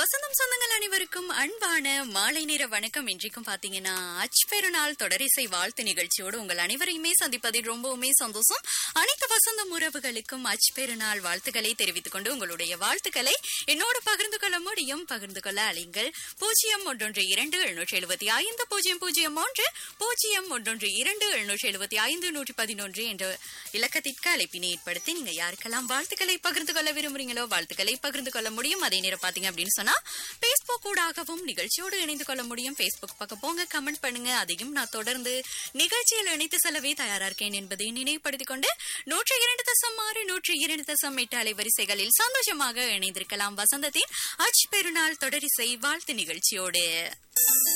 வசந்தம் சொந்தங்கள் அனைவருக்கும் அன்பான மாலை நேர வணக்கம் இன்றைக்கும் பாத்தீங்கன்னா அச் பெருநாள் தொடரிசை வாழ்த்து நிகழ்ச்சியோடு உங்கள் அனைவரையுமே சந்திப்பதில் ரொம்பவுமே சந்தோஷம் அனைத்து வசந்தம் உறவுகளுக்கும் அச் பெருநாள் வாழ்த்துக்களை தெரிவித்துக் கொண்டு உங்களுடைய வாழ்த்துக்களை என்னோடு பகிர்ந்து கொள்ள முடியும் பகிர்ந்து கொள்ள அழைங்கள் பூஜ்ஜியம் ஒன்றொன்று இரண்டு எழுநூற்றி எழுபத்தி ஐந்து பூஜ்ஜியம் பூஜ்ஜியம் ஒன்று பூஜ்ஜியம் ஒன்றொன்று இரண்டு எழுநூற்றி எழுபத்தி ஐந்து நூற்றி பதினொன்று என்ற இலக்கத்திற்கு அழைப்பினை ஏற்படுத்தி நீங்க யாருக்கெல்லாம் வாழ்த்துக்களை பகிர்ந்து கொள்ள விரும்புறீங்களோ வாழ்த்துக்களை பகிர்ந்து கொள்ள முடியும் அதே நேரம் பாத்தீங்க அப்படின்னு சொன்னா பேஸ்புக் ஊடாகவும் நிகழ்ச்சியோடு இணைந்து கொள்ள முடியும் பேஸ்புக் பக்கம் போங்க கமெண்ட் பண்ணுங்க அதையும் நான் தொடர்ந்து நிகழ்ச்சியில் இணைத்து செல்லவே தயாரா இருக்கேன் என்பதை நினைவுபடுத்திக் கொண்டு நூற்றி இரண்டு தசம் ஆறு நூற்றி இரண்டு தசம் எட்டு அலைவரிசைகளில் சந்தோஷமாக இணைந்திருக்கலாம் வசந்தத்தின் அச் பெருநாள் தொடரிசை வாழ்த்து நிகழ்ச்சியோடு